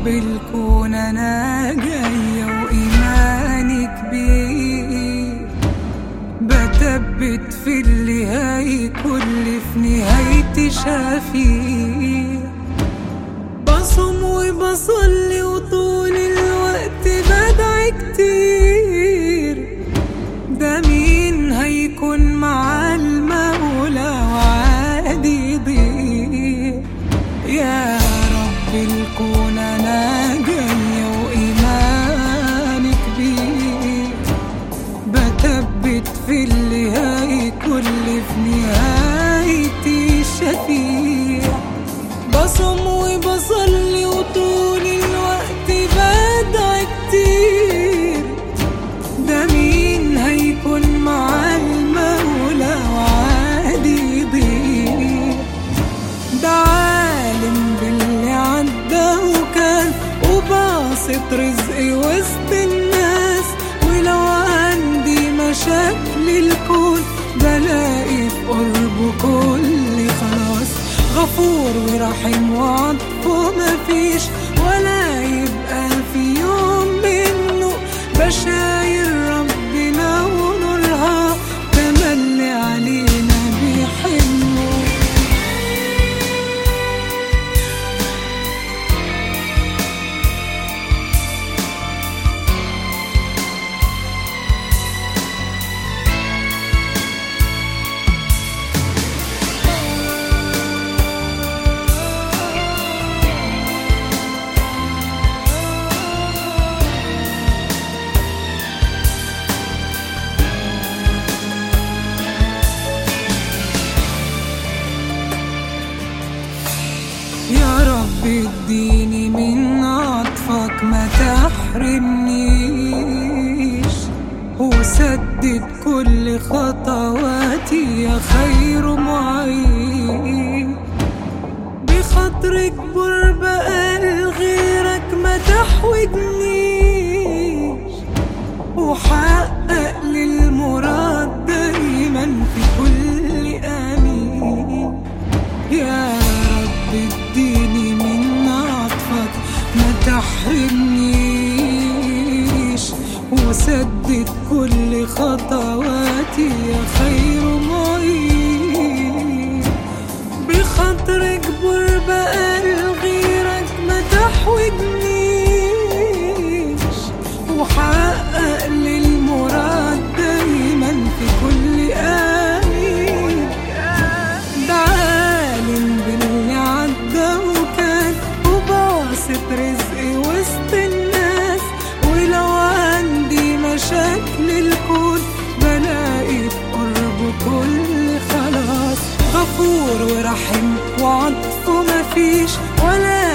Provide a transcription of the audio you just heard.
رب الكون انا جاية وايماني كبير بثبت في اللي هيكون لي في نهايتي شفيع بصوم وبصلي وطول الوقت بدعي كتير ده مين هيكون مع المولى وعادي يضيع يا رب الكون انا جاية وايماني كبير بثبت في اللي هيكون لي في نهايتي شفيع بصوم وبصلي وطول الوقت بدعي كتير ده مين هيكون مع المولى وعادي يضيع ده عالم باللي عدى وكان وباسط رزقي وسط الناس ولو عندي مشاكل الكون بلاقي في قربه كل خلاص غفور ورحيم وعطفه مفيش ولا يبقى في يوم منه بشاير ربنا ونورها تملي علينا بيحنه يا رب اديني من عطفك ما تحرمنيش وسدد كل خطواتي يا خير معين بخاطر اكبر بقى لغيرك ما تحوجنيش وحقق للمراد دايما في كل امين يا رب اديني من عطفك ما تحرمنيش وسدد كل خطواتي يا خير معين بخاطر اكبر بقى لغيرك ما تحوجنيش وحقق للمراد دايما في كل آمين ده عالم باللي عدى وكان وباسط رزقي وسط الناس ولو عندي مشاكل الكون بلاقي في قربه كل خلاص غفور ورحيم وعطفه مفيش ولا